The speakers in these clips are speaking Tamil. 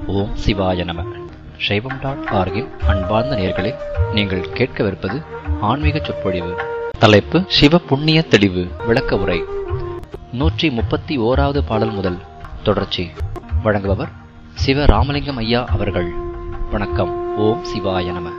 ஓம் சிவாய நம சைவம் டாட் ஆர்கின் அன்பார்ந்த நேர்களே நீங்கள் கேட்கவிருப்பது ஆன்மீக சொற்பொழிவு தலைப்பு சிவ புண்ணிய தெளிவு விளக்க உரை நூற்றி முப்பத்தி ஓராவது பாடல் முதல் தொடர்ச்சி வழங்குபவர் சிவ ராமலிங்கம் ஐயா அவர்கள் வணக்கம் ஓம் சிவாய நம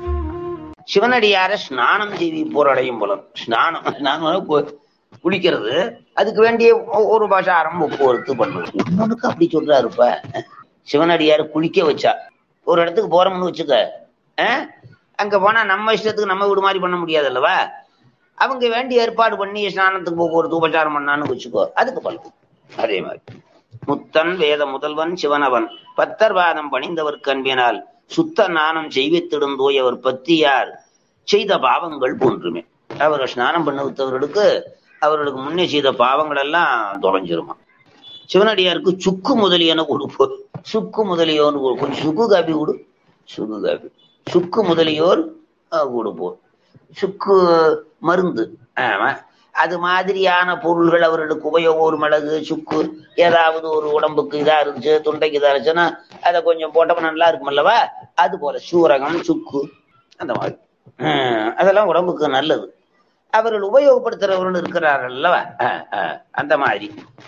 சிவனடியார ஸ்நானம் செய்வி போரடையும் போல ஸ்நானம் நான் குளிக்கிறது அதுக்கு வேண்டிய ஒ- ஒரு பாஷாரம் போக்குவரத்து பண்ணுவோம் இன்னொன்னுக்கு அப்படி சொல்றாருப்ப சிவனடியார் குளிக்க வச்சா ஒரு இடத்துக்கு போறோம்னு வச்சுக்க ஆ? அங்க போனா நம்ம இஷ்டத்துக்கு நம்ம வீடு மாதிரி பண்ண முடியாது அல்லவா அவங்க வேண்டிய ஏற்பாடு பண்ணி ஸ்நானத்துக்கு போக்குவரத்து உபச்சாரம் பண்ணான்னு வச்சுக்கோ அதுக்கு பலன் அதே மாதிரி முத்தன் வேத முதல்வன் சிவனவன் பத்தர் வாதம் பணிந்தவர் கண்பினால் சுத்த நாணம் செய்வித்திடும் தோயவர் பத்தியார் செய்த பாவங்கள் போன்றுமே அவர் ஸ்நானம் பண்ண வித்தவர்களுக்கு அவர்களுக்கு முன்னே செய்த பாவங்கள் எல்லாம் தொலைஞ்சிருமா சிவனடியாருக்கு சுக்கு முதலியன கொடுப்போம் சுக்கு முதலியோன்னு கொடு- கொஞ்சம் சுக்கு காப்பி கொடு சுக்கு காப்பி சுக்கு முதலியோர் அஹ், கொடுப்போம் சுக்கு மருந்து ஆமா அது மாதிரியான பொருள்கள் அவர்களுக்கு உபயோகம் ஒரு மிளகு சுக்கு ஏதாவது ஒரு உடம்புக்கு இதா இருந்துச்சு தொண்டைக்கு இதா இருந்துச்சுன்னா அதை கொஞ்சம் போட்டோம்னா நல்லா இருக்கும் அல்லவா அது போல சூரகம் சுக்கு அந்த மாதிரி ஹம், அதெல்லாம் உடம்புக்கு நல்லது அவர்கள் உபயோகப்படுத்துறவர்கள் இருக்கிறார்கள் அல்லவா அஹ், அஹ், அந்த மாதிரி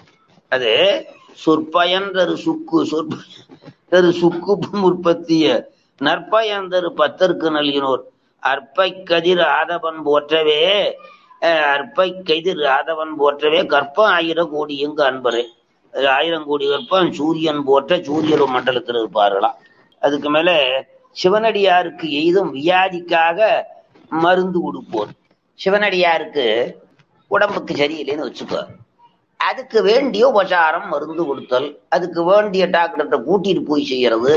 அது சொற்பயந்தரு சுக்கு சொற்ப சுக்கு உற்பத்திய நற்பயந்தரு பத்தருக்கு நல்கினோர் அற்பை கதிர் ஆதவன் போற்றவே அஹ், அற்பை கதிர் ஆதவன் போற்றவே கற்பம் ஆயிரம் கோடி எங்க அன்பரே அது ஆயிரம் கோடி கற்பம் சூரியன் போற்ற சூரியன் மண்டலத்தில் இருப்பார்களாம் அதுக்கு மேல சிவனடியாருக்கு எய்தும் வியாதிக்காக மருந்து கொடுப்போர் சிவனடியாருக்கு உடம்புக்கு சரியில்லைன்னு வச்சுக்கோ அதுக்கு வேண்டிய உபசாரம் மருந்து கொடுத்தல் அதுக்கு வேண்டிய டாக்டர்கிட்ட கூட்டிட்டு போய் செய்யறது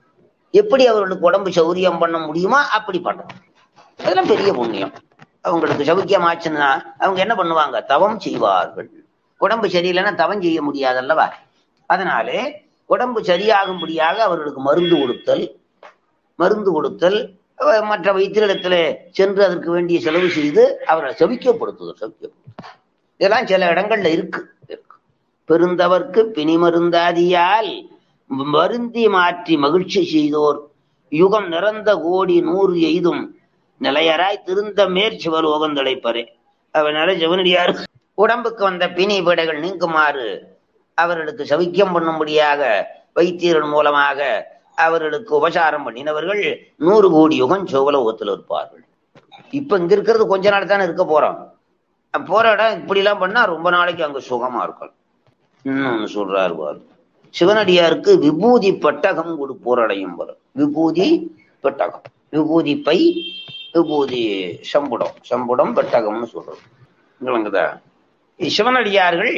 எப்படி அவர்களுக்கு உடம்பு சௌரியம் பண்ண முடியுமோ அப்படி பண்றது அதெல்லாம் பெரிய புண்ணியம் அவங்களுக்கு சௌக்கியம் ஆச்சுன்னா அவங்க என்ன பண்ணுவாங்க தவம் செய்வார்கள் உடம்பு சரியில்லைன்னா தவம் செய்ய முடியாது அல்லவா அதனாலே உடம்பு சரியாகும்படியாக அவர்களுக்கு மருந்து கொடுத்தல் மருந்து கொடுத்தல் அஹ் மற்ற வைத்தியரிடத்துல சென்று அதற்கு வேண்டிய செலவு செய்து அவரை செவிக்கப்படுத்துதல் செவிக்கப்படுத்துதல் இதெல்லாம் சில இடங்கள்ல இருக்கு இருக்கு பெருந்தவர்க்கு பிணி மருந்தாதியால் வருந்தி மாற்றி மகிழ்ச்சி செய்தோர் யுகம் நிறந்த கோடி நூறு எய்தும் நிலையராய் திருந்த மேற்சிவலோகம் தலைப்பரே அவனால சிவனடியார் உடம்புக்கு வந்த பிணி படைகள் நீங்குமாறு அவர்களுக்கு சவிக்கம் பண்ணும்படியாக வைத்தியர்கள் மூலமாக அவர்களுக்கு உபசாரம் பண்ணினவர்கள் நூறு கோடி யுகம் சிவலோகத்தில் இருப்பார்கள் இப்ப இங்க இருக்கிறது கொஞ்ச நாள் தானே இருக்க போறோம் போற இடம் இப்படி எல்லாம் பண்ணா ரொம்ப நாளைக்கு அங்க சுகமா இருக்கும் இன்னொன்னு சொல்றாரு பாரு சிவனடியாருக்கு விபூதி பட்டகம் கொடுப்போர் அடையும் போல விபூதி பெட்டகம் விபூதி பை விபூதி சம்புடம் சம்புடம் பெட்டகம்னு சொல்றது விளங்குதா சிவனடியார்கள்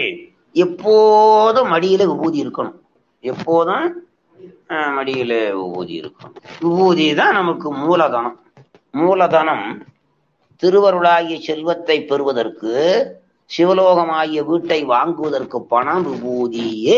எப்போதும் மடியில விபூதி இருக்கணும் எப்போதும் அஹ், மடியில விபூதி இருக்கணும் விபூதி தான் நமக்கு மூலதனம் மூலதனம் திருவருளாகிய செல்வத்தை பெறுவதற்கு சிவலோகமாகிய வீட்டை வாங்குவதற்கு பணம் விபூதியே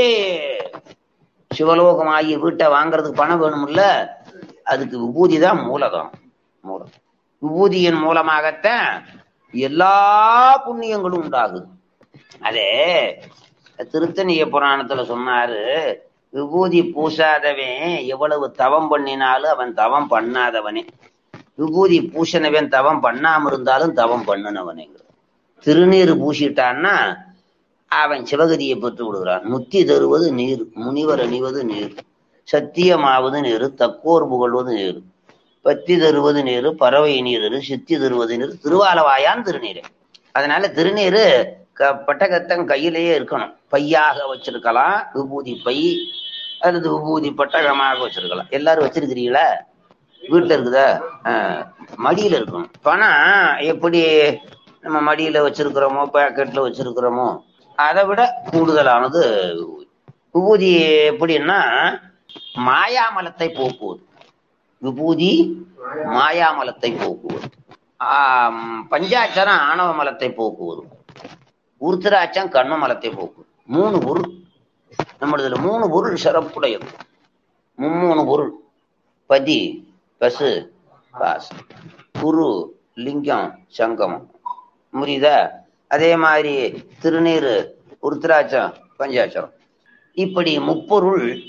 சிவலோகமாகிய வீட்டை வாங்குறதுக்கு பணம் வேணும்ல அதுக்கு விபூதி தான் மூலதனம் மூலம் விபூதியின் மூலமாகத்தான் எல்லா புண்ணியங்களும் உண்டாகுது அதே திருத்தணிய புராணத்துல சொன்னாரு விபூதி பூசாதவன் எவ்வளவு தவம் பண்ணினாலும் அவன் தவம் பண்ணாதவனே விபூதி பூசணவன் தவம் பண்ணாம இருந்தாலும் தவம் பண்ணுனவனேங்கிற திருநீர் பூசிட்டான்னா அவன் சிவகதியை பெற்று விடுகிறான் முத்தி தருவது நீர் முனிவர் அணிவது நீர் சத்தியமாவது நீர் தக்கோர் புகழ்வது நீர் பத்தி தருவது நீர் பறவை நீர் சித்தி தருவது நீர் திருவாலவாயான் திருநீர் அதனால திருநீர் க பட்டகத்தம் கையிலேயே இருக்கணும் பையாக வச்சிருக்கலாம் விபூதி பை அல்லது விபூதி பட்டகமாக வச்சிருக்கலாம் எல்லாரும் வச்சிருக்கிறீங்களா வீட்டுல இருக்குதா ஆஹ், மடியில இருக்கணும் பணம் எப்படி நம்ம மடியில வச்சிருக்கிறோமோ பாக்கெட்ல வச்சிருக்கிறோமோ அதை விட கூடுதலானது விபூதி விபூதி எப்படின்னா மாயாமலத்தை போக்குவது விபூதி மாயாமலத்தை போக்குவது ஆம், பஞ்சாட்சரம் ஆணவ மலத்தை போக்குவது உருத்திராட்சம் கண்ண மலத்தை போக்குவது மூணு பொருள் நம்மளதுல மூணு பொருள் சிறப்புடையது மும்மூணு பொருள் பதி பசு பாஸ் குரு லிங்கம் சங்கமம் புரியுதா அதே மாதிரி திருநீர் உருத்திராட்சம் பஞ்சாட்சரம் இப்படி முப்பொருள்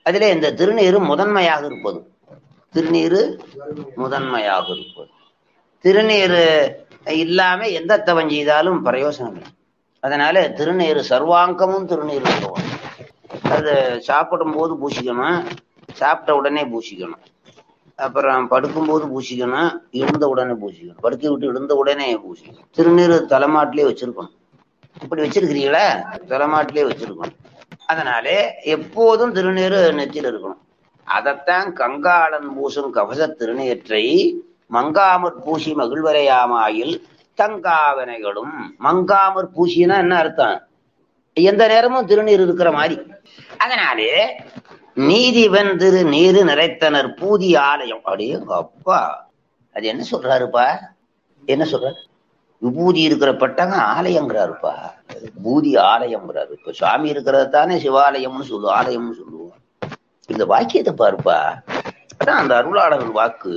அதிலே இந்த திருநீரு முதன்மையாக இருப்பது திருநீரு முதன்மையாக இருப்பது திருநீரு இல்லாம எந்த தவம் செய்தாலும் பிரயோசனம் இல்லை அதனால திருநீரு சர்வாங்கமும் திருநீர் போகும் அது சாப்பிடும் போது பூசிக்கணும் சாப்பிட்ட உடனே பூசிக்கணும் அப்புறம் படுக்கும்போது பூசிக்கணும் எழுந்த உடனே பூசிக்கணும் படுக்க விட்டு எழுந்த உடனே பூசிக்கணும் திருநீர் தலைமாட்டிலே வச்சிருக்கணும் இப்படி வச்சிருக்கிறீங்களா தலைமாட்டிலே வச்சிருக்கணும் அதனாலே எப்போதும் திருநீர் நெத்தியில் இருக்கணும் அதைத்தான் கங்காளன் பூசும் கவச திருநீற்றை மங்காமற் பூசி மகிழ்வரையாமாயில் தங்காவனைகளும் மங்காமற் பூசினா என்ன அர்த்தம் எந்த நேரமும் திருநீர் இருக்கிற மாதிரி அதனாலே நீதி வெந்திரு நீரு நிறைத்தனர் பூதி ஆலயம் அப்படியே எங்க அப்பா அது என்ன சொல்றாருப்பா என்ன சொல்றாரு விபூதி இருக்கிற பட்டங்க ஆலயங்கிறாருப்பா பூதி ஆலயம்ங்கிறாரு இப்ப சுவாமி இருக்கிறது தானே சிவாலயம்னு சொல்லுவோம் ஆலயம்னு சொல்லுவோம் இந்த வாக்கியத்தை பாருப்பா அதான் அந்த அருளாளர்கள் வாக்கு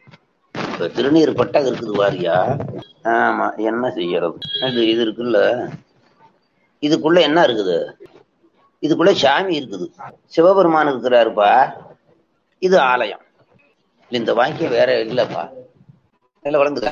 இப்ப திருநீர் பட்டகம் இருக்குது வாரியா ஆமா என்ன செய்யறது இது இது இருக்குல்ல இதுக்குள்ள என்ன இருக்குது இதுக்குள்ள சாமி இருக்குது சிவபெருமான் இருக்கிறாருப்பா இது ஆலயம் இல்ல, இந்த வாக்கியம் வேற இல்லப்பா இல்ல வளர்ந்துக்கா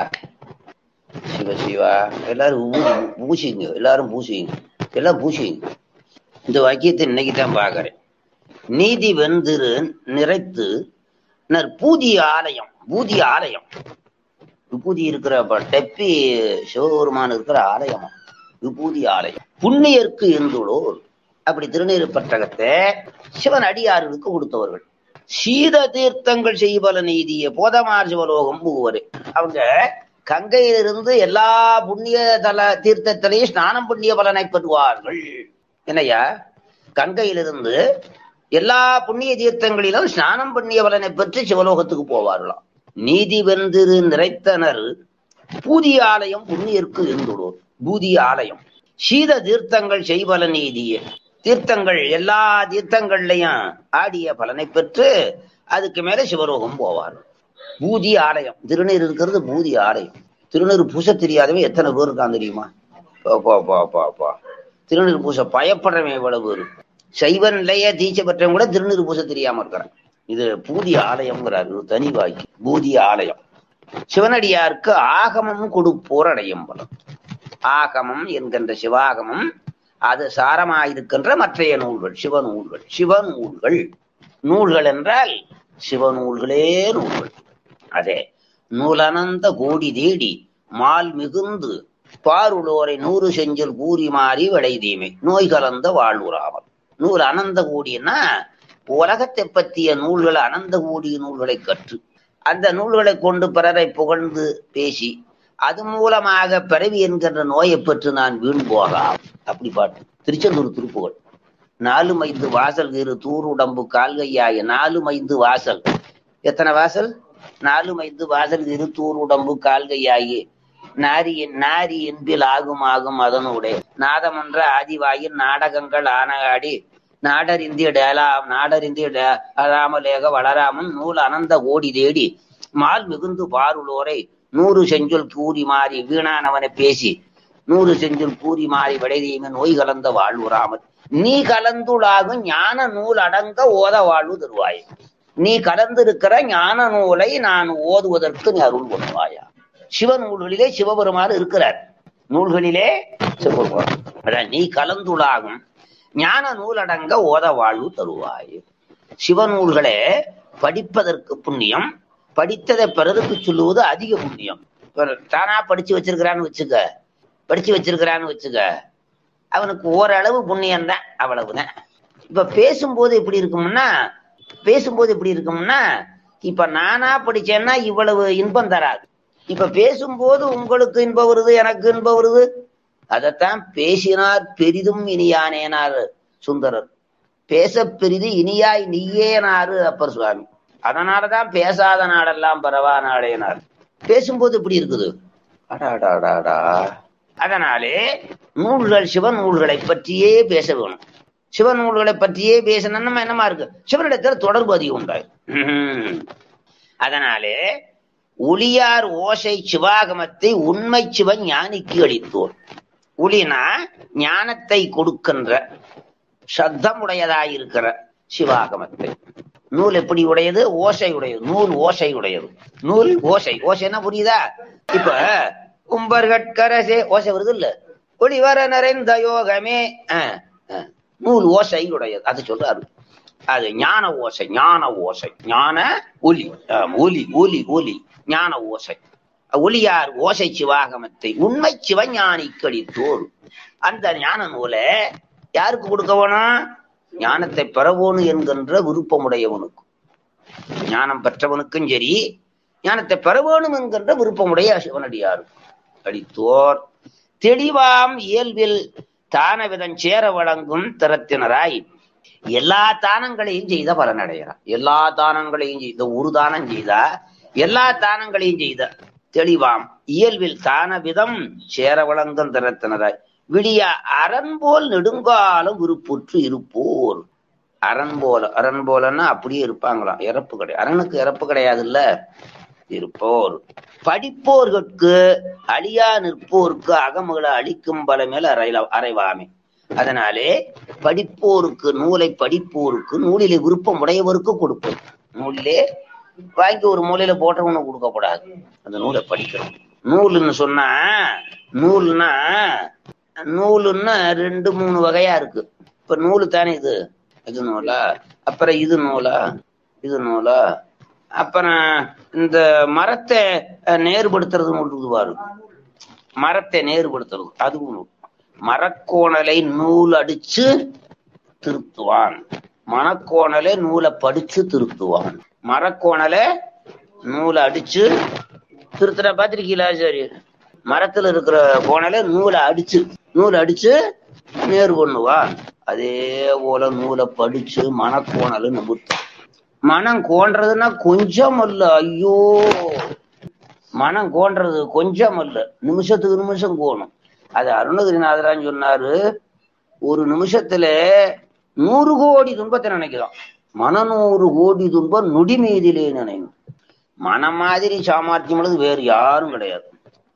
சிவ சிவா எல்லாரும் ஊ- பூசிங்க எல்லாரும் பூசிங்க எல்லாம் பூசிங்க இந்த வாக்கியத்தை இன்னைக்கு தான் பாக்குறேன் நீதி வெந்திரு நிறைத்து நற் பூதி ஆலயம் பூதி ஆலயம் விபூதி இருக்கிற ப- டெப்பி சிவபெருமான் இருக்கிற ஆலயம் விபூதி ஆலயம் புண்ணியர்க்கு இருந்துள்ளோர் அப்படி திருநீர் பட்டகத்தை சிவன் அடியார்களுக்கு கொடுத்தவர்கள் சீத தீர்த்தங்கள் செய்வல நீதிய போதமார் சிவலோகம் பூவரு அவங்க கங்கையிலிருந்து எல்லா புண்ணிய தல தீர்த்தத்திலையும் ஸ்நானம் புண்ணிய பலனை பெறுவார்கள் என்னய்யா கங்கையிலிருந்து எல்லா புண்ணிய தீர்த்தங்களிலும் ஸ்நானம் புண்ணிய பலனை பெற்று சிவலோகத்துக்கு போவார்களாம் நீதி வெந்திரு நிறைத்தனர் பூதி ஆலயம் புண்ணியர்க்கு இருந்துள்ளோர் பூதி ஆலயம் சீத தீர்த்தங்கள் செய்வல நீதிய தீர்த்தங்கள் எல்லா தீர்த்தங்கள்லயும் ஆடிய பலனை பெற்று அதுக்கு மேல சிவலோகம் போவார் பூதி ஆலயம் திருநீர் இருக்கிறது பூதி ஆலயம் திருநீர் பூச தெரியாதவன் எத்தனை பேர் இருக்கான் தெரியுமா பா, பா, பா, பா, பா. திருநீர் பூச பயப்படுறவன் எவ்வளவு பேர் சைவ நிலைய தீட்சை பெற்றவன் கூட திருநீர் பூச தெரியாம இருக்கிறான் இது பூதி ஆலயம்ங்கிறாரு ஒரு தனி வாக்கி பூதி ஆலயம் சிவனடியாருக்கு ஆகமம் கொடுப்போர் அடையும் பலம் ஆகமம் என்கின்ற சிவாகமம் அது சாரமாயிருக்கின்ற மற்றைய நூல்கள் சிவநூல்கள் சிவநூல்கள் நூல்கள் என்றால் சிவநூல்களே நூல்கள் அதே நூலனந்த கோடி தேடி மால் மிகுந்து பாருளோரை நூறு செஞ்சில் கூறி மாறி விளைதீமை நோய் கலந்த வாழ்வுறாமல் நூல் அனந்த கோடின்னா உலகத்தை பற்றிய நூல்கள் அனந்த கோடி நூல்களை கற்று அந்த நூல்களை கொண்டு பிறரை புகழ்ந்து பேசி அது மூலமாக பிறவி என்கின்ற நோயை பெற்று நான் வீண் போகாம் அப்படி பாட்டு திருச்செந்தூர் திருப்புகழ் நாலு மைந்து வாசல் இரு தூர் உடம்பு கால்கையாய நாலு மைந்து வாசல் எத்தனை வாசல் நாலு மைந்து வாசல் இரு தூர் உடம்பு கால்கையாயி நாரியின் நாரி என்பில் ஆகும் ஆகும் அதனுடைய நாதமன்ற ஆதிவாயின் நாடகங்கள் ஆனகாடி நாடறிந்திய டேலாம் நாடறிந்திய டே- அறாமலேக வளராமன் நூல் அனந்த கோடி தேடி மால் மிகுந்து பாருளோரை நூறு செஞ்சொல் கூறி மாறி வீணானவனை பேசி நூறு செஞ்சொல் கூறி மாறி விடைதீமை நோய் கலந்த வாழ்வுறாமல் நீ கலந்துளாகும் ஞான நூல் அடங்க ஓத வாழ்வு தருவாய் நீ கலந்திருக்கிற ஞான நூலை நான் ஓதுவதற்கு நீ அருள் பண்ணுவாயா சிவநூல்களிலே சிவபெருமான் இருக்கிறார் நூல்களிலே சிவபெருமான் அதான் நீ கலந்துளாகும் ஞான நூலடங்க ஓத வாழ்வு தருவாய் சிவநூல்களே படிப்பதற்கு புண்ணியம் படித்ததை பிறருக்கு சொல்லுவது அதிக புண்ணியம் இப்ப தானா படிச்சு வச்சிருக்கிறான்னு வச்சுக்க படிச்சு வச்சிருக்கிறான்னு வச்சுக்க அவனுக்கு ஓரளவு புண்ணியம் தான் அவ்வளவுதான் இப்ப பேசும்போது எப்படி இருக்கும்னா பேசும்போது எப்படி இருக்கும்னா இப்ப நானா படிச்சேன்னா இவ்வளவு இன்பம் தராது இப்ப பேசும்போது உங்களுக்கு இன்பம் வருது எனக்கு இன்பம் வருது அதைத்தான் பேசினார் பெரிதும் இனியானேனார் சுந்தரர் பேச பெரிது இனியாய் நீயேனாரு அப்பர் சுவாமி அதனாலதான் பேசாத நாடெல்லாம் பரவா நாடேனார் பேசும்போது எப்படி இருக்குது அடாடாடாடா அதனாலே நூல்கள் சிவன் நூல்களை பற்றியே பேச வேணும் சிவன் நூல்களை பற்றியே பேசணும் நம்ம என்னமா இருக்கு சிவனிடத்தில் தொடர்பு அதிகம் உண்டாய் அதனாலே ஒளியார் ஓசை சிவாகமத்தை உண்மை சிவன் ஞானிக்கு அளித்தோர் ஒளினா ஞானத்தை கொடுக்கின்ற சத்தம் உடையதாயிருக்கிற சிவாகமத்தை நூல் எப்படி உடையது ஓசை உடையது நூல் ஓசை உடையது நூல் ஓசை ஓசை என்ன புரியுதா இப்ப கும்பர்கட்கரசே ஓசை வருது இல்ல ஒளிவர நிறைந்த யோகமே அஹ், அஹ். நூல் ஓசை உடையது அது சொல்றாரு அது ஞான ஓசை ஞான ஓசை ஞான ஒலி ஆம், ஒலி ஒலி ஒலி ஞான ஓசை ஒளியார் ஓசை சிவாகமத்தை உண்மை சிவஞானி கழித்தோர் அந்த ஞான நூலை யாருக்கு கொடுக்க வேணும் ஞானத்தை பெறவோனு என்கின்ற விருப்பமுடையவனுக்கு ஞானம் பெற்றவனுக்கும் சரி ஞானத்தை பெற வேணும் என்கின்ற விருப்பமுடைய சிவனடியார் அளித்தோர் தெளிவாம் இயல்பில் தானவிதம் சேர வழங்கும் திறத்தினராய் எல்லா தானங்களையும் செய்த பலனடைகிறார் எல்லா தானங்களையும் செய்த ஒரு தானம் செய்தா எல்லா தானங்களையும் செய்த தெளிவாம் இயல்பில் தானவிதம் சேர வழங்கும் திறத்தினராய் விடிய அரண் போல் நெடுங்காலம் விருப்புற்று இருப்போர் அரண் போல அரண் போலன்னா அப்படியே இருப்பாங்களாம் இறப்பு கிடையாது அரணுக்கு இறப்பு கிடையாது இல்ல இருப்போர் படிப்போர்கட்கு அழியா நிற்போருக்கு அகமகளை அழிக்கும் பலமேல் அறைல அறைவாமே அதனாலே படிப்போருக்கு நூலை படிப்போருக்கு நூலிலே விருப்பம் உடையவருக்கு கொடுப்போம் நூலிலே வாங்கி ஒரு மூலையில போட்டவனுக்கு கொடுக்க கூடாது அந்த நூலை படிக்கணும் நூலுன்னு சொன்னா நூல்னா நூலுன்னா ரெண்டு மூணு வகையா இருக்கு இப்ப நூலு தானே இது இது நூலா அப்புறம் இது நூலா இது நூலா அப்புறம் இந்த மரத்தை அஹ், நேர்படுத்துறது ஒன்று பாரு மரத்தை நேர்படுத்துறது அதுவும் நூல் மரக்கோணலை நூல் அடிச்சு திருத்துவான் மணக்கோணலை நூலை படிச்சு திருத்துவான் மரக்கோணலை நூலை அடிச்சு திருத்துற பாத்திருக்கீங்களா சரி மரத்துல இருக்கிற கோணலை நூலை அடிச்சு நூலை அடிச்சு நேர் பண்ணுவான் அதே போல நூலை படிச்சு மணக்கோணலை நிமித்தம் மனம் கோன்றதுன்னா கொஞ்சம் அல்ல ஐயோ மனம் கோன்றது கொஞ்சம் அல்ல நிமிஷத்துக்கு நிமிஷம் கோணும் அது அருணகிரிநாதரான் சொன்னாரு ஒரு நிமிஷத்துல நூறு கோடி துன்பத்தை நினைக்கலாம் மனநூறு கோடி துன்பம் நொடி மீதிலே நினைணும் மனம் மாதிரி சாமர்த்தியம் உள்ளது வேறு யாரும் கிடையாது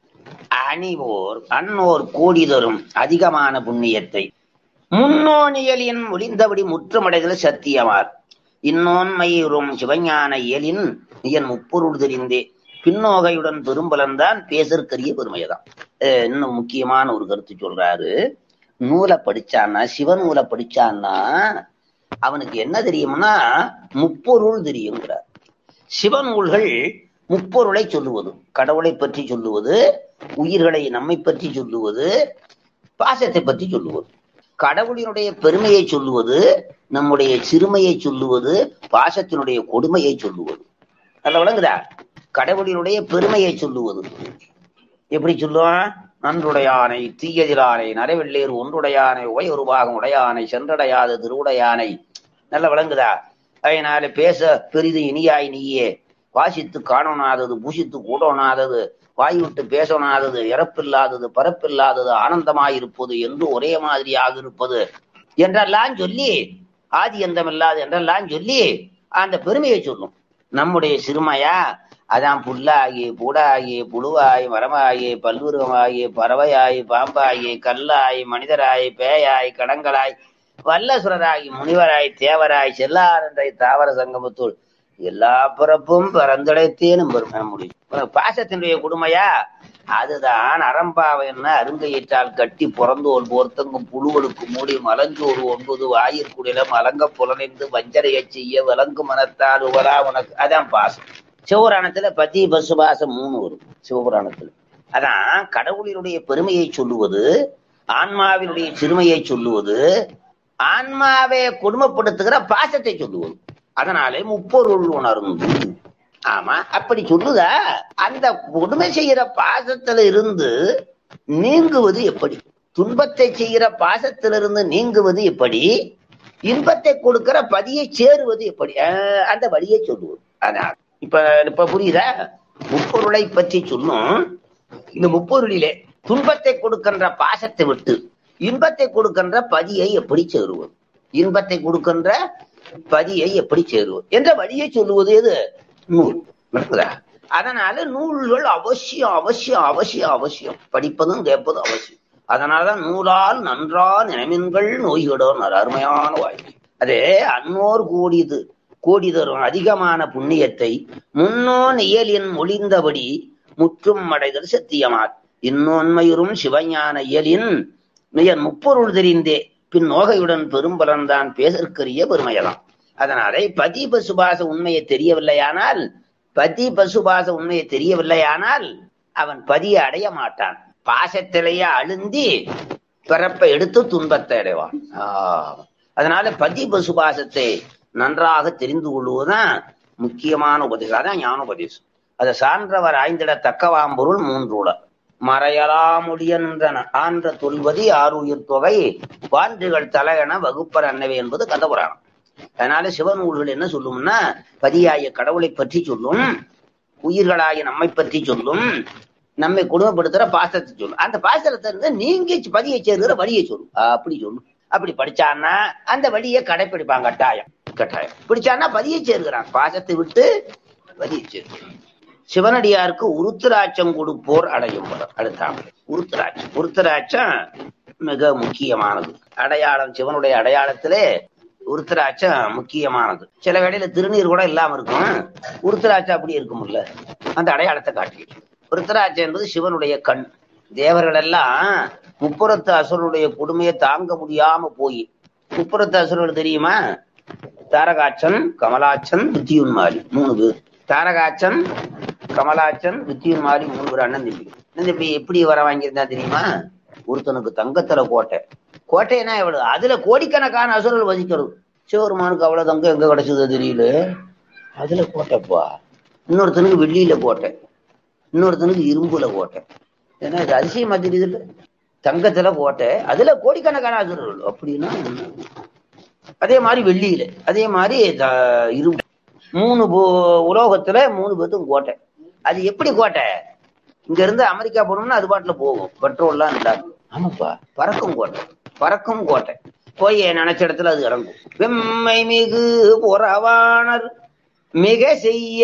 அணிவோர் அன்னோர் கோடி தரும் அதிகமான புண்ணியத்தை முன்னோனியலின் முடிந்தபடி முற்றமடைதல் சத்தியமார் இன்னோன்மையுறும் சிவஞான இயலின் இயன் முப்பொருள் தெரிந்தே பின்னோகையுடன் பெரும்பலன்தான் பேசற்கரிய பெருமையதான் அஹ் இன்னும் முக்கியமான ஒரு கருத்து சொல்றாரு நூலை படிச்சான்னா சிவன் நூலை படிச்சான்னா அவனுக்கு என்ன தெரியும்னா முப்பொருள் தெரியுங்கிறார் சிவநூல்கள் முப்பொருளை சொல்லுவது கடவுளை பற்றி சொல்லுவது உயிர்களை நம்மை பற்றி சொல்லுவது பாசத்தை பற்றி சொல்லுவது கடவுளினுடைய பெருமையை சொல்லுவது நம்முடைய சிறுமையை சொல்லுவது பாசத்தினுடைய கொடுமையை சொல்லுவது நல்ல விளங்குதா கடவுளினுடைய பெருமையை சொல்லுவது எப்படி சொல்லுவான் நன்றுடையானை தீயதிலானை நரவெள்ளேறு ஒன்றுடையானை உய ஒரு பாகம் உடையானை சென்றடையாத திருவுடையானை நல்ல விளங்குதா அதனால பேச பெரிது இனியாய் நீயே வாசித்து காணோனாதது பூசித்து கூடோனாதது வாய் விட்டு பேசோனாதது இறப்பில்லாதது பரப்பில்லாதது ஆனந்தமாயிருப்பது என்று ஒரே மாதிரியாக இருப்பது என்றெல்லாம் சொல்லி ஆதி அந்தமில்லாது என்றெல்லாம் சொல்லி அந்த பெருமையை சொல்லும் நம்முடைய சிறுமையா அதான் புல்லாகி பூடாகி புழுவாய் மரமாகி பல்லுருவமாகி பறவையாய் பாம்பாகி கல்லாய் மனிதராய் பேயாய் கடங்களாய் வல்லசுரராகி முனிவராய் தேவராய் செல்லாரன்றை தாவர சங்கமத்துள் எல்லா பிறப்பும் பிறந்தடைத்தேனும் பெருமை முடியும் பாசத்தினுடைய கொடுமையா அதுதான் அறம்பாவைன்னா அருங்கையிட்டால் கட்டி பிறந்தோல் போர்த்தங்கும் புழுவலுக்கு மூடி மலஞ்சோறு ஒன்பது வாயிற்குடில மலங்க புலனைந்து வஞ்சரையச் செய்ய விலங்கு மனத்தால் உவரா உனக்கு அதான் பாசம் சிவபுராணத்துல பதி பசு பாசம் மூணு வரும் சிவபுராணத்துல அதான் கடவுளினுடைய பெருமையை சொல்லுவது ஆன்மாவினுடைய சிறுமையை சொல்லுவது ஆன்மாவை கொடுமைப்படுத்துகிற பாசத்தை சொல்லுவது அதனாலே முப்பொருள் உணர்ந்து ஆமா அப்படி சொல்லுதா அந்த கொடுமை செய்கிற பாசத்துல இருந்து நீங்குவது எப்படி துன்பத்தை செய்கிற பாசத்திலிருந்து நீங்குவது எப்படி இன்பத்தை கொடுக்கிற பதியை சேருவது எப்படி அஹ் அந்த வழியை சொல்லுவது அதான் இப்ப இப்ப புரியுதா முப்பொருளை பற்றி சொல்லும் இந்த முப்பொருளிலே துன்பத்தை கொடுக்கின்ற பாசத்தை விட்டு இன்பத்தை கொடுக்கின்ற பதியை எப்படி சேருவது இன்பத்தை கொடுக்கின்ற பதியை எப்படி சேருவது என்ற வழியை சொல்லுவது எது நூல் விளங்குதா? அதனால நூல்கள் அவசியம் அவசியம் அவசியம் அவசியம் படிப்பதும் கேட்பதும் அவசியம் அதனாலதான் நூலால் நன்றா நினைமின்கள் நோய்கிடோர் அருமையான வாய்ப்பு அது அன்னோர் கூடியது கோடி தரும் அதிகமான புண்ணியத்தை முன்னோன் இயலின் ஒளிந்தபடி முற்றும் அடைதல் சத்தியமார் இன்னொன்மையுறும் சிவஞான இயலின் மியன் முப்பொருள் தெரிந்தே பின் நோகையுடன் பெரும்பலன்தான் பேசற்கரிய பெருமையலாம் அதனாலே பதி பசுபாச உண்மையை தெரியவில்லையானால் பதி பசுபாச உண்மையை தெரியவில்லையானால் அவன் பதியை அடைய மாட்டான் பாசத்திலேயே அழுந்தி பிறப்பை எடுத்து துன்பத்தை அடைவான் ஆஹ். அதனால பதி பசுபாசத்தை நன்றாக தெரிந்து கொள்வதுதான் முக்கியமான உபதேசம் அதான் ஞானோபதேசம் அதை சான்றவர் ஆய்ந்திட தக்கவாம் பொருள் மூன்றுட மறையலாமுடியன்றன ஆன்ற தொல்வதி ஆறுயிர் தொகை வான்றுகள் தலையென வகுப்பர் அன்னவை என்பது கதபுராணம் அதனால சிவநூல்கள் என்ன சொல்லும்னா பதியாய கடவுளை பற்றி சொல்லும் உயிர்களாகிய நம்மை பற்றி சொல்லும் நம்மை குடும்பப்படுத்துற பாசத்தை சொல்லும் அந்த பாசத்தை இருந்து நீங்க பதியை சேர்க்கிற வழியை சொல்லும் அப்படி சொல்லும் அப்படி படிச்சான்னா அந்த வழியை கடைப்பிடிப்பாங்க கட்டாயம் கட்டாயம் பிடிச்சான்னா பதியை சேர்க்கிறான் பாசத்தை விட்டு பதியை சேர்க்கிறான் சிவனடியாருக்கு உருத்திராட்சம் கொடுப்போர் அடையும் பலர் அடுத்தாங்க உருத்திராட்சம் உருத்திராட்சம் மிக முக்கியமானது அடையாளம் சிவனுடைய அடையாளத்திலே உருத்திராட்சம் முக்கியமானது சில வேளையில திருநீர் கூட இல்லாம இருக்கும் உருத்திராட்சம் அப்படி இருக்கும்ல அந்த அடையாளத்தை காட்டி உருத்திராட்சம் என்பது சிவனுடைய கண் தேவர்கள் எல்லாம் முப்புறத்து அசுரனுடைய கொடுமையை தாங்க முடியாம போய் முப்புறத்து அசுரர்கள் தெரியுமா தாரகாச்சன் கமலாச்சன் வித்தியுன்மாலி மூணு பேர் தாரகாச்சன் கமலாச்சன் வித்தியுன்மாலி மூணு பேர் அண்ணன் தம்பி அண்ணன் தம்பி எப்படி வர வாங்கியிருந்தா தெரியுமா ஒருத்தனுக்கு தங்கத்துல கோட்டை கோட்டைனா எவ்வளவு அதுல கோடிக்கணக்கான அசுரர்கள் வசிக்கிறது சிவருமானுக்கு அவ்வளவு தங்கம் எங்க கிடைச்சது தெரியல அதுல கோட்டைப்பா இன்னொருத்தனுக்கு வெள்ளியில கோட்டை இன்னொருத்தனுக்கு இரும்புல கோட்டை ஏன்னா இது அதிசயமா தெரியுது தங்கத்துல கோட்டை அதுல கோடிக்கணக்கான அசுரர்கள் அப்படின்னா என்ன? அதே மாதிரி வெள்ளியில அதே மாதிரி த- இரும்பு மூணு போ- உலோகத்துல மூணு பேர்த்துக்கும் கோட்டை அது எப்படி கோட்டை இங்க இருந்து அமெரிக்கா போனோம்னா அது பாட்டுல போகும் பெட்ரோல்லாம் இல்லாம ஆமாப்பா பறக்கும் கோட்டை பறக்கும் கோட்டை போய் நினைச்ச இடத்துல அது இறங்கும் வெம்மை மிகு புறவாணர் மிக செய்ய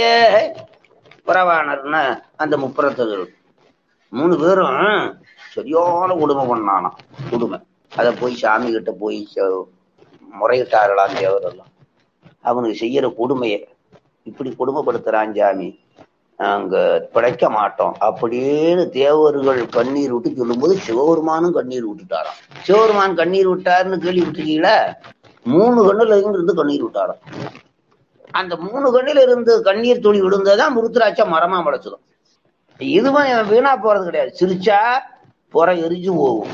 புறவாணர்னா அந்த முப்புறத்தது மூணு பேரும் சரியான கொடுமை பண்ணானாம் கொடுமை அதை போய் சாமி கிட்ட போய் ச- முறையிட்டார்களாம் தேவரெல்லாம் அவனுக்கு செய்யற கொடுமையை இப்படி கொடுமைப்படுத்துறான் சாமி நாங்க பிழைக்க மாட்டோம் அப்படின்னு தேவர்கள் கண்ணீர் விட்டு சொல்லும்போது சிவபெருமானும் கண்ணீர் விட்டுட்டாராம் சிவபெருமான் கண்ணீர் விட்டாருன்னு கேள்வி விட்டுருக்கீங்களா மூணு கண்ணுல இருந்து கண்ணீர் விட்டாராம் அந்த மூணு கண்ணில இருந்து கண்ணீர் துளி விழுந்ததான் முருத்துராட்சா மரமா முளைச்சதும் இதுவும் வீணா போறது கிடையாது சிரிச்சா புற எரிஞ்சு போகும்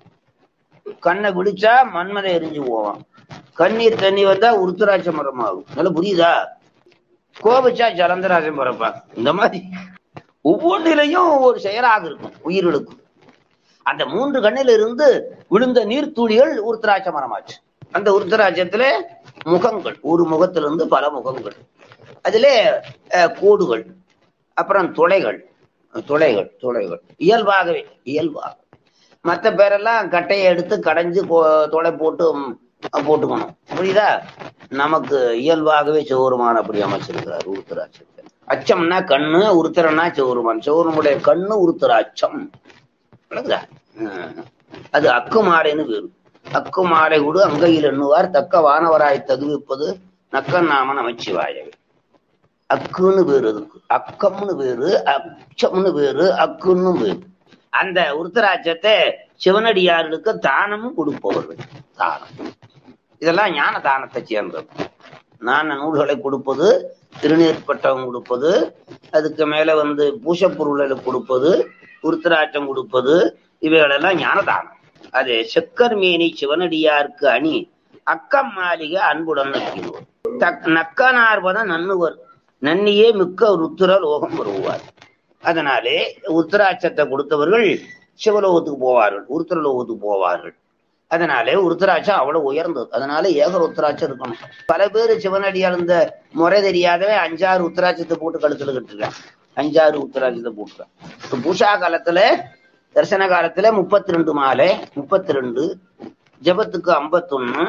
கண்ணை விழிச்சா மண்மதை எரிஞ்சு போவான் கண்ணீர் தண்ணி வந்தா உருத்துராட்ச மரம் ஆகும் நல்லா புரியுதா கோபிச்சா ஜலந்தராஜன் பிறப்பான் இந்த மாதிரி ஒவ்வொன்றிலையும் ஒரு செயலாக இருக்கும் உயிர்களுக்கும் அந்த மூன்று கண்ணில இருந்து விழுந்த நீர்த்துளிகள் உருத்திராட்ச மரமாச்சு அந்த உருத்திராட்சத்துல முகங்கள் ஒரு முகத்திலிருந்து பல முகங்கள் அதிலே அஹ், கோடுகள் அப்புறம் துளைகள் துளைகள் துளைகள் இயல்பாகவே இயல்பாக மற்ற பேரெல்லாம் கட்டையை எடுத்து கடைஞ்சு கோ- துளை போட்டு ம், போட்டுக்கணும் புரியுதா நமக்கு இயல்பாகவே சிவருமான் அப்படி அமைச்சிருக்கிறார் உருத்தராட்சத்தை அச்சம்னா கண்ணு உருத்தரனா சிவருமான் சிவருமுடைய கண்ணு உருத்தராட்சம் விளங்குதா ஹம். அது அக்கு மாலைன்னு பேரு அக்கு மாலை விடு அங்கையில் எண்ணுவார் தக்க வானவராய் தகுவிப்பது நக்கன் நாம நமச்சிவாயவே அக்குன்னு பேரு அதுக்கு அக்கம்னு பேரு அச்சம்னு பேரு அக்குன்னு பேரு அந்த உருத்தராட்சத்தை சிவனடியார்களுக்கு தானம் கொடுப்பவர்கள் தானம் இதெல்லாம் ஞான தானத்தை சேர்ந்தது ஞான நூல்களை கொடுப்பது திருநீர்பட்டம் கொடுப்பது அதுக்கு மேல வந்து பூசப்பொருள்களை கொடுப்பது உருத்தராட்சம் கொடுப்பது இவைகளெல்லாம் ஞான தானம் அது செக்கர் மேனி சிவனடியாருக்கு அணி அக்கம் மாளிகை அன்புடன் நக்கினோர் தக் நக்கனார்வத நன்னுவர் நன்னியே மிக்க ருத்திர லோகம் வருவார் அதனாலே உத்தராட்சத்தை கொடுத்தவர்கள் சிவலோகத்துக்கு போவார்கள் உருத்திர லோகத்துக்கு போவார்கள் அதனாலே உருத்திராட்சம் அவ்வளவு உயர்ந்தது அதனால ஏக உத்தராட்சம் இருக்கணும் பல பேர் சிவனடியார் இந்த முறை தெரியாதவே அஞ்சாறு உத்தராட்சத்தை போட்டு கழுத்துல கட்டுருக்கான் அஞ்சாறு உத்தராட்சத்தை போட்டுருக்கான் இப்ப பூஷா காலத்துல தரிசன காலத்துல முப்பத்தி ரெண்டு மாலை முப்பத்தி ரெண்டு ஜபத்துக்கு ஐம்பத்தொன்னு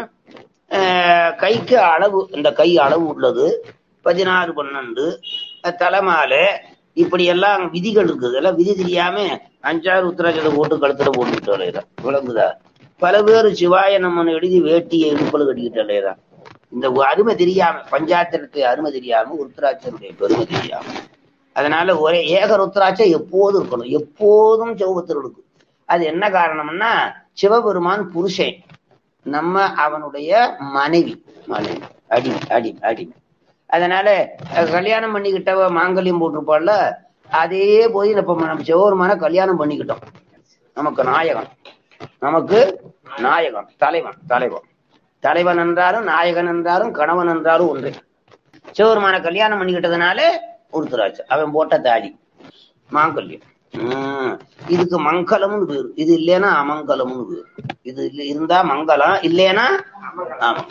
கைக்கு அளவு இந்த கை அளவு உள்ளது பதினாறு பன்னெண்டு அஹ் தலைமாலை இப்படி எல்லாம் விதிகள் இருக்குது எல்லாம் விதி தெரியாம அஞ்சாறு உத்தராட்சத்தை போட்டு கழுத்துல போட்டுக்கிட்டு அலையிறான் விளங்குதா பல பேர் சிவாய நம்மன் எழுதி வேட்டியை இடுப்புல கட்டிக்கிட்டு அலையிறான் இந்த அருமை தெரியாம பஞ்சாத்திரத்தை அருமை தெரியாம ருத்ராட்சனுடைய பெருமை தெரியாம அதனால ஒரே ஏக ருத்ராட்சம் எப்போதும் இருக்கணும் எப்போதும் செவ்வத்தில் இருக்கும் அது என்ன காரணம்னா சிவபெருமான் புருஷன் நம்ம அவனுடைய மனைவி மனைவி அடிமை அடிமை அடிமை அதனால அஹ், கல்யாணம் பண்ணிக்கிட்டவ மாங்கல்யம் போட்டிருப்பாள்ல அதே போய் இப்ப நம்ம சிவபெருமான கல்யாணம் பண்ணிக்கிட்டோம் நமக்கு நாயகன் நமக்கு நாயகன் தலைவன் தலைவன் தலைவன் என்றாலும் நாயகன் என்றாலும் கணவன் என்றாலும் ஒன்றே சிவபெருமான கல்யாணம் பண்ணிக்கிட்டதுனால உருத்துராச்சு அவன் போட்ட தாடி மாங்கல்யம் உம் இதுக்கு மங்களம்னு பேரு இது இல்லைன்னா அமங்கலம்னு பேரு இது இல்ல- இருந்தா மங்களம் இல்லைன்னா ஆமங்கலம்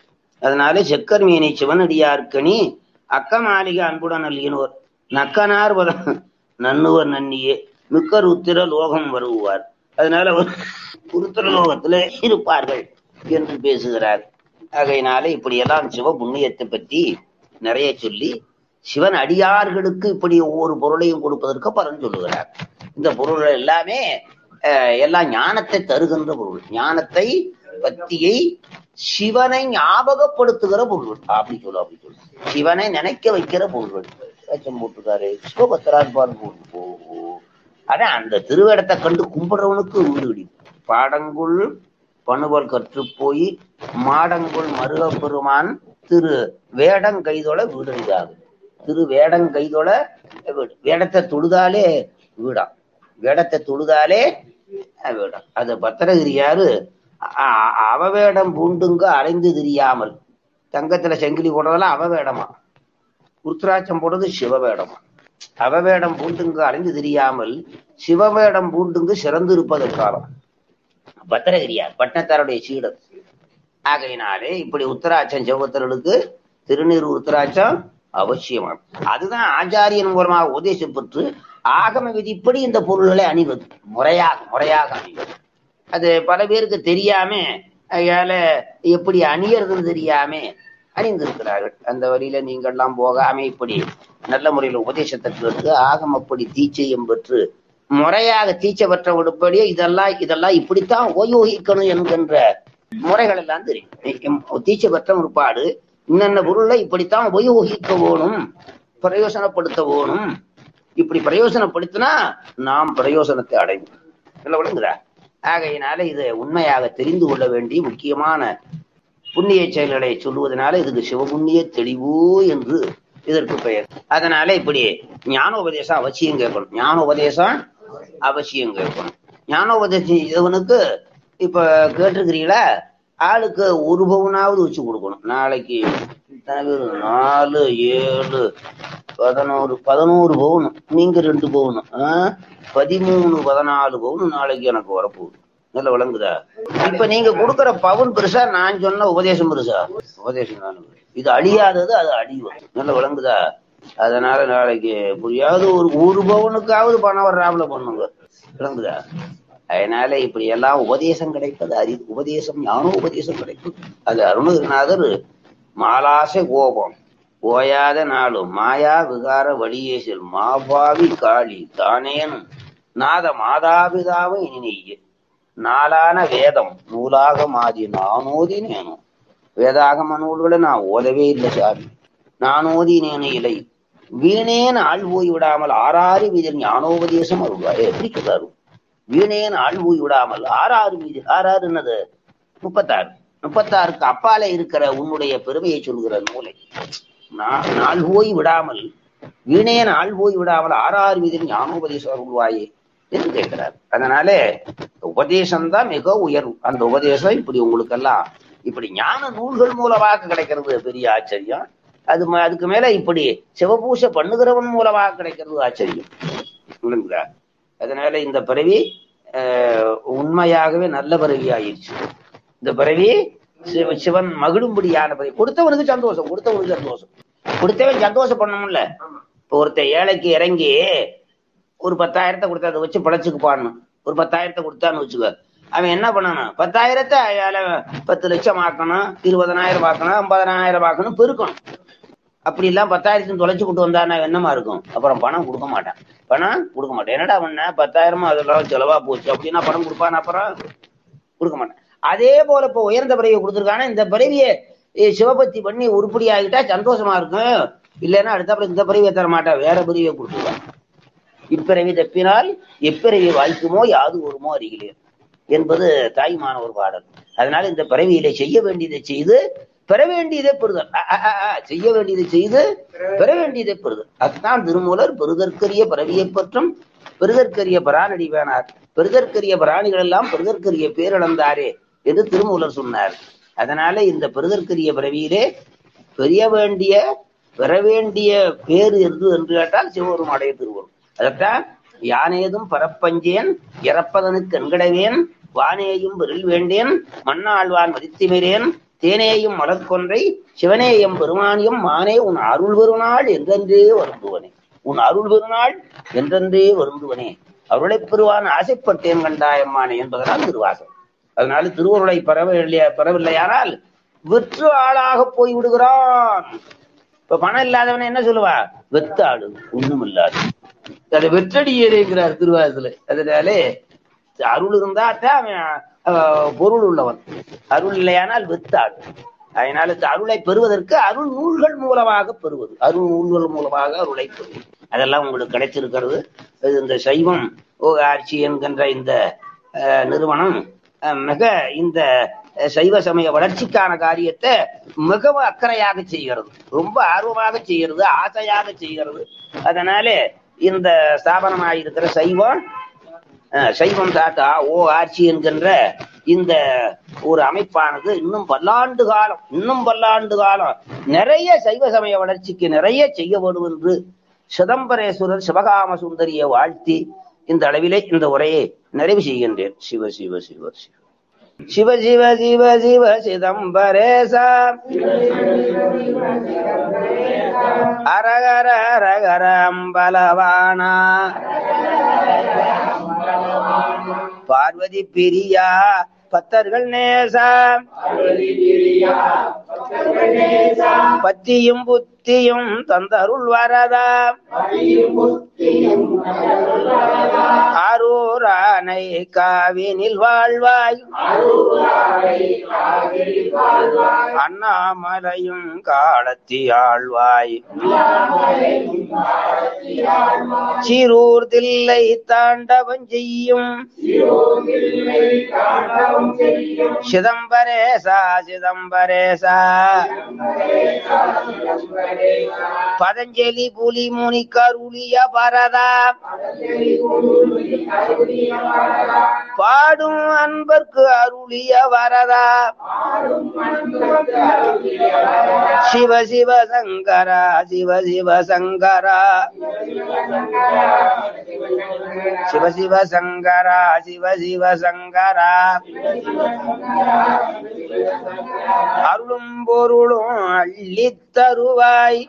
அதனால செக்கர் மீனை சிவனடியார்க்கணி அக்க மாளிகை அன்புடன் அல்கினோர் நக்கனார் பத நன்னுவர் நன்னியே மிக்கர் உத்திர லோகம் வருவார் அதனால அவர் உருத்திர லோகத்துல இருப்பார்கள் என்று பேசுகிறார் ஆகையினால இப்படியெல்லாம் சிவ புண்ணியத்தை பற்றி நிறைய சொல்லி சிவன் அடியார்களுக்கு இப்படி ஒவ்வொரு பொருளையும் கொடுப்பதற்கு பலன் சொல்லுகிறார் இந்த பொருள் எல்லாமே அஹ், எல்லாம் ஞானத்தை தருகின்ற பொருள் ஞானத்தை பத்தியை சிவனை ஞாபகப்படுத்துகிற பொருள் அப்படி சொல்லு அப்படி சொல்லு சிவனை நினைக்க வைக்கிற பொருள் வேஷம் போட்டுக்காரு சிவபத்திரான் பால் போட்டு ஓ அதான் அந்த திருவேடத்தை கண்டு கும்பிடுறவனுக்கு வீடு இடி பாடங்குள் பணுவல் கற்று போய் மாடங்குள் மருகப் பெருமான் திரு வேடம் கைதொட வீடுங்காது திரு வேடம் கைதொட வீடு வேடத்தை தொழுதாலே வீடா வேடத்தை தொழுதாலே அஹ், வீடா அது பத்திரகிரியாரு அ- அ- அவவேடம் பூண்டுங்க அலைந்து திரியாமல் தங்கத்துல செங்கிலி போடுறதெல்லாம் அவவேடமா உருத்ராட்சம் போடுறது சிவவேடமா அவவேடம் பூண்டுங்க அலைந்து தெரியாமல் சிவவேடம் பூண்டுங்கு சிறந்து இருப்பதற்காலம் பத்திரகிரியார் பட்டணத்தாருடைய சீடர் ஆகையினாலே இப்படி உத்தராட்சம் சிவபத்திரர்களுக்கு திருநீர் உத்தராட்சம் அவசியமாகும் அதுதான் ஆச்சாரியன் மூலமாக உபதேசம் பெற்று ஆகம விதிப்படி இந்த பொருள்களை அணிவது முறையாக முறையாக அணிவது அது பல பேருக்கு தெரியாம அதனால எப்படி அணியறதுன்னு தெரியாம அணிந்திருக்கிறார்கள் அந்த வழியில நீங்கள்லாம் போகாம இப்படி நல்ல முறையில் உபதேசத்தை கேட்டு ஆகமப்படி தீச்சையும் பெற்று முறையாக தீச்சை பெற்ற உடுப்படியே இதெல்லாம் இதெல்லாம் இப்படித்தான் உபயோகிக்கணும் என்கின்ற முறைகள் எல்லாம் தெரியும் தீச்சை பெற்ற முற்பாடு இன்னென்ன பொருளை இப்படித்தான் உபயோகிக்க வேணும் பிரயோசனப்படுத்த வேணும் இப்படி பிரயோசனப்படுத்தினா நாம் பிரயோசனத்தை அடைவோம் இல்ல விளங்குதா ஆகையினால இது உண்மையாக தெரிந்து கொள்ள வேண்டிய முக்கியமான புண்ணிய செயல்களை சொல்லுவதனால இதுக்கு சிவபுண்ணிய தெளிவு என்று இதற்கு பெயர் அதனால இப்படி ஞானோபதேசம் அவசியம் கேட்கணும் ஞானோபதேசம் அவசியம் கேட்கணும் ஞானோபதேசம் இவனுக்கு இப்ப கேட்டிருக்கிறீங்களா ஆளுக்கு ஒரு பவுனாவது வச்சு கொடுக்கணும் நாளைக்கு எத்தனை பேரு? நாலு ஏழு பதினோரு பதினோரு பவுன் நீங்க ரெண்டு பவுன் பதிமூணு பதினாலு பவுன் நாளைக்கு எனக்கு வரப்போகுது நல்ல விளங்குதா இப்ப நீங்க கொடுக்கிற பவுன் பெருசா நான் சொன்ன உபதேசம் பெருசா உபதேசம் தானே இது அழியாதது அது அழியும் நல்ல விளங்குதா அதனால நாளைக்கு புரியாத ஒரு ஒரு பவுனுக்காவது பணம் வர்றாப்புல பண்ணுங்க விளங்குதா அதனால இப்படி எல்லாம் உபதேசம் கிடைப்பது அரி உபதேசம் ஞான உபதேசம் கிடைப்பது அது அருணகிரிநாதர் மாலாசை கோபம் ஓயாத நாளும் மாயா விகார வழியே செல் மாபாவி காளி தானேனும் நாத மாதாபிதாவும் இனி நெய்ய நாளான வேதம் நூலாக மாதி நானோதினேனும் வேதாகம நூல்களை நான் ஓதவே இல்லை சாமி நானோதினேனு இலை வீணேன் ஆள் போய் விடாமல் ஆறாறு வீதர் ஞானோபதேசம் அருள்வாய் எப்படி சொல்றாரு வீணேன் ஆள் போய் விடாமல் ஆறாறு வீதி ஆறாறு என்னது முப்பத்தாறு முப்பத்தாறுக்கு அப்பால இருக்கிற உன்னுடைய பெருமையை சொல்கிற நூலை நான் நாள் போய் விடாமல் வீணே நாள் போய் விடாமல் ஆறாறு வீதில் ஞானோபதேசம் அருள்வாயே என்று கேட்கிறார் அதனால உபதேசம்தான் மிக உயர்வு அந்த உபதேசம் இப்படி உங்களுக்கெல்லாம் இப்படி ஞான நூல்கள் மூலமாக கிடைக்கிறது பெரிய ஆச்சரியம் அது ம- அதுக்கு மேல இப்படி சிவபூசை பண்ணுகிறவன் மூலமாக கிடைக்கிறது ஆச்சரியம் இல்லைங்களா அதனால இந்த பிறவி அஹ், உண்மையாகவே நல்ல பிறவி ஆயிடுச்சு இந்த பிறவி சிவ சிவன் மகிழும்படியான பிறவி கொடுத்தவனுக்கு சந்தோஷம் கொடுத்தவனுக்கு சந்தோஷம் கொடுத்தவன் சந்தோஷம் பண்ணணும்ல இப்போ ஒருத்தன் ஏழைக்கு இறங்கி ஒரு பத்தாயிரத்தை கொடுத்து அதை வச்சு பிழைச்சுக்கு பாடணும் ஒரு பத்தாயிரத்தை கொடுத்தான்னு வச்சுக்க அவன் என்ன பண்ணணும் பத்தாயிரத்தை அயால பத்து லட்சம் ஆக்கணும் இருபதனாயிரம் ஆக்கணும் ஐம்பதனாயிரம் ஆக்கணும் பெருக்கணும் அப்படி எல்லாம் பத்தாயிரத்தையும் தொலைச்சு கொண்டு வந்தானா என்னமா இருக்கும் அப்புறம் பணம் கொடுக்க மாட்டான் பணம் கொடுக்க மாட்டேன் என்னடா பண்ண பத்தாயிரமா அதெல்லாம் செலவா போச்சு அப்படின்னா பணம் கொடுப்பான் அப்புறம் கொடுக்க மாட்டேன் அதே போல இப்ப உயர்ந்த பிறவியை கொடுத்துருக்கானா இந்த பிறவியை ஏ, சிவபக்தி பண்ணி உருப்படி ஆகிட்டா சந்தோஷமா இருக்கும் இல்லைன்னா அடுத்தாப்புல இந்த பிறவியை தர மாட்டா வேற பிறவியை கொடுத்துருவான் இப்பிறவி தப்பினால் எப்பிறவி வாய்க்குமோ யாது வருமோ அறிகிறேன் என்பது தாய்மான ஒரு பாடல் அதனால இந்த பிறவியிலே செய்ய வேண்டியதை செய்து பெற வேண்டியதை பெறுதல் அ, அ, அ, அ, செய்ய வேண்டியதை செய்து பெற வேண்டியதை பெறுதல் அதுதான் திருமூலர் பெறுதற்கரிய பிறவியை பற்றும் பெறுதற்கரிய பராணடி வேணார் பெறுதற்கரிய பிராணிகள் எல்லாம் பெறுதற்கரிய பேரிழந்தாரே என்று திருமூலர் சொன்னார் அதனால இந்த பெறுதற்கரிய பிறவியிலே பெரிய வேண்டிய பெற வேண்டிய பேர் எது என்று கேட்டால் சிவபெருமாடைய திருவருள் அதற்கான் யானேதும் பரப்பஞ்சேன் இறப்பதனுக்கு என்கடவேன் வானேயும் பெருள் வேண்டேன் மண்ணாழ்வான் மதித்திமிரேன் தேனேயும் மலர்கொன்றை சிவனேயம் பெருமானியம் மானே உன் அருள் பெருநாள் என்றென்றே வருந்துவனே உன் அருள் பெருநாள் என்றென்றே வருந்துவனே அருளைப் பெறுவான் ஆசைப்பட்டேன் கண்டாயம்மானே என்பதனால் திருவாசகம் அதனால திருவருளை பெறவில்லை பெறவில்லையானால் விற்று ஆளாக போய் விடுகிறான் இப்ப பணம் இல்லாதவன் என்ன சொல்லுவா வெத்தாடு ஒண்ணும் இல்லாது அதை வெற்றடியேங்கிறார் திருவாசல அதனாலே அருள் இருந்தாத்தான் அவன் அஹ், பொருள் உள்ளவன் அருள் இல்லையானால் வெத்தாடு அதனால இந்த அருளை பெறுவதற்கு அருள் நூல்கள் மூலமாக பெறுவது அருள் நூல்கள் மூலமாக அருளை பெறுவது அதெல்லாம் உங்களுக்கு கிடைச்சிருக்கிறது இது இந்த சைவம் ஆட்சி என்கின்ற இந்த அஹ், நிறுவனம் அஹ், மிக இந்த அஹ், சைவ சமய வளர்ச்சிக்கான காரியத்தை மிகவும் அக்கறையாக செய்கிறது ரொம்ப ஆர்வமாக செய்கிறது ஆசையாக செய்கிறது அதனாலே இந்த ஸ்தாபனமாக இருக்கிற சைவம் அஹ், சைவம் தாத்தா ஓ ஆட்சி என்கின்ற இந்த ஒரு அமைப்பானது இன்னும் பல்லாண்டு காலம் இன்னும் பல்லாண்டு காலம் நிறைய சைவ சமய வளர்ச்சிக்கு நிறைய செய்ய வேண்டும் என்று சிதம்பரேஸ்வரர் சிவகாம சுந்தரியை வாழ்த்தி இந்த அளவிலே இந்த உரையை நிறைவு செய்கின்றேன் சிவ சிவ சிவ சிவ சிவ சிவ சிவ சிவ சிதம்பரேசா அரகர அரகர அம்பலவானா பார்வதி பிரியா பத்தர்கள் நேசா பத்தியும் புத்தியும் தந்தருள் வரதா அரூரானை காவினில் வாழ்வாய் அண்ணாமலையும் காலத்தி ஆழ்வாய் சிறூர் தில்லை தாண்டவம் செய்யும் சிதம்பரேசா சிதம்பரேசா பதஞ்சலி புலி முனி கருளிய பரதா பாடும் அன்பர்க்கு அருளிய வரதா சிவ சிவ சங்கரா சிவ சிவ சங்கரா சிவ சிவ சங்கரா சிவ சிவ சங்கரா அருளும் பொருளும் அள்ளித் தருவாய்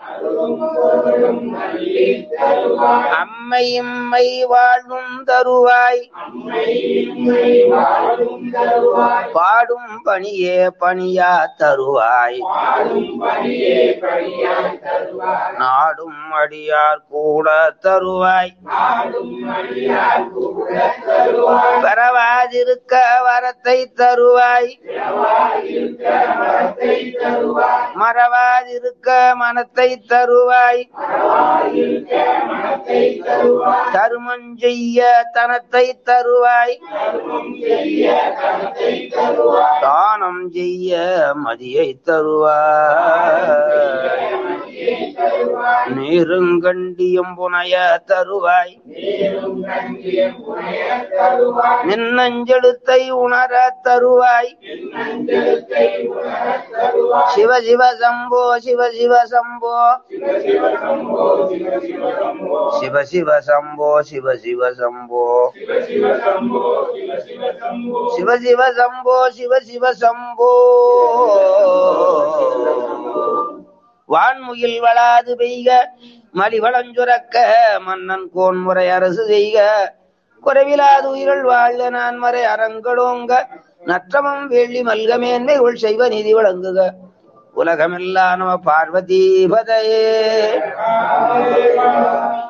அம்மை இம்மை வாழும் தருவாய் பாடும் பணியே பணியா தருவாய் நாடும் அடியார் கூட தருவாய் பெறவாதிருக்க வரத்தை தருவாய் மறவாதிருக்க மனத்தை தருவாய் தருமம் செய்ய தனத்தை தருவாய் தானம் செய்ய மதியை தருவாய் நீருங்கண்டியும் புனைய தருவாய் நின்னஞ்செழுத்தை உணர தருவாய் சிவ சிவ சம்போ சிவ சிவ சம்போ சிவ சிவ சம்போ சிவ சிவ சம்போ சிவ சிவ சம்போ சிவ சிவ சம்போ வான்முகில் வளாது பெய்க மலிவளஞ்சுரக்க மன்னன் கோன்முறை அரசு செய்க குறைவிலாது உயிர்கள் வாழ்க நான் மறை அறங்களோங்க நற்றமம் வெள்ளி மல்கமேன்மை உள் செய்வ நிதி வழங்குக உலகமெல்லாம் நம பார்வதி பதையே